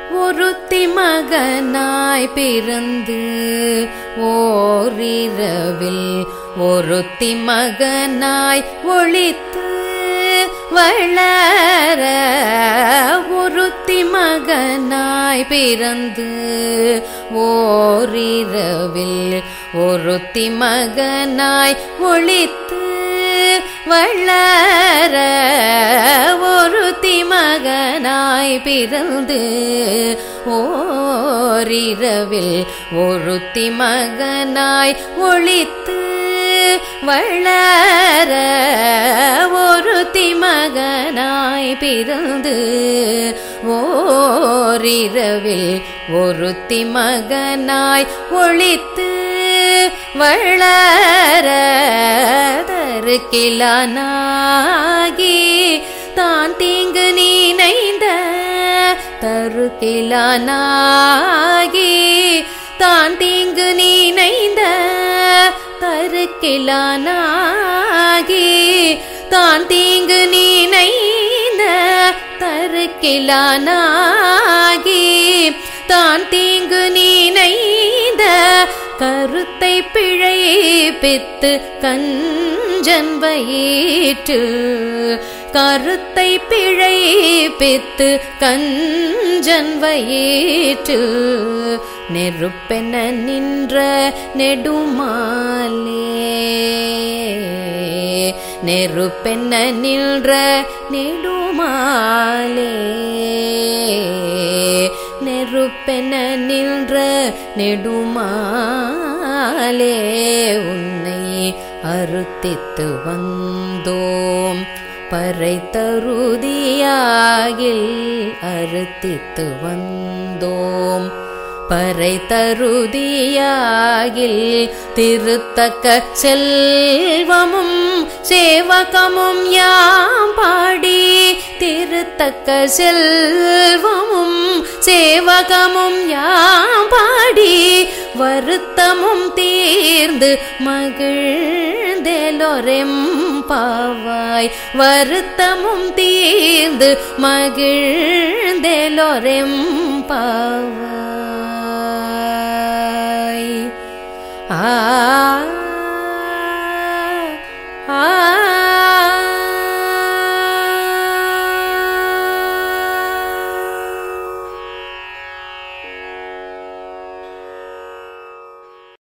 ஒருத்தி மகனாய் பிறந்து ஓரிரவில் ஒருத்தி மகனாய் ஒளித்து வளர ஒருத்தி மகனாய் பிறந்து ஓரிரவில் ஒருத்தி மகனாய் ஒளித்து வளர ஒருத்தி மகனாய் பிறந்து ஓரிரவில் ஒருத்தி மகனாய் ஒளித்து வளர ஒருத்தி மகனாய் பிறந்து ஓரிரவில் ஒருத்தி மகனாய் ஒளித்து வளர தருக்கிலானாகி தான் தீங்கு நீனைந்த தருக்கிலானாகி தான் தீங்கு நீனைந்த தருக்கிலானாகி தான் தீங்கு நீனைந்த தருக்கிலானாகி தான் தீங்கு நீனைந்த கருத்தை பிழைப்பித்து கஞ்சன் வயிற்று கருத்தை பிழைப்பித்து கஞ்சன் வயிற்று நெருப்பென நின்ற நெடுமாலே நெருப்பென நின்ற நெடுமாலே நெருப்பென நின்ற நெடுமாலே உன்னை அறுத்தித்து வந்தோம் பறை தருதியாகில் அறுத்தித்து வந்தோம் பறை தருதியாகில் திருத்தக்க செல்வமும் சேவகமும் யாம் பாடி திருத்தக்க செல்வமும் சேவகமும் யாம் பாடி வருத்தமும் தீர்ந்து மகிழ்ந்தெலொரெம் பாவாய் வருத்தமும் தீர்ந்து மகிழ்ந்தெலொரெம் பாவாய் ஆ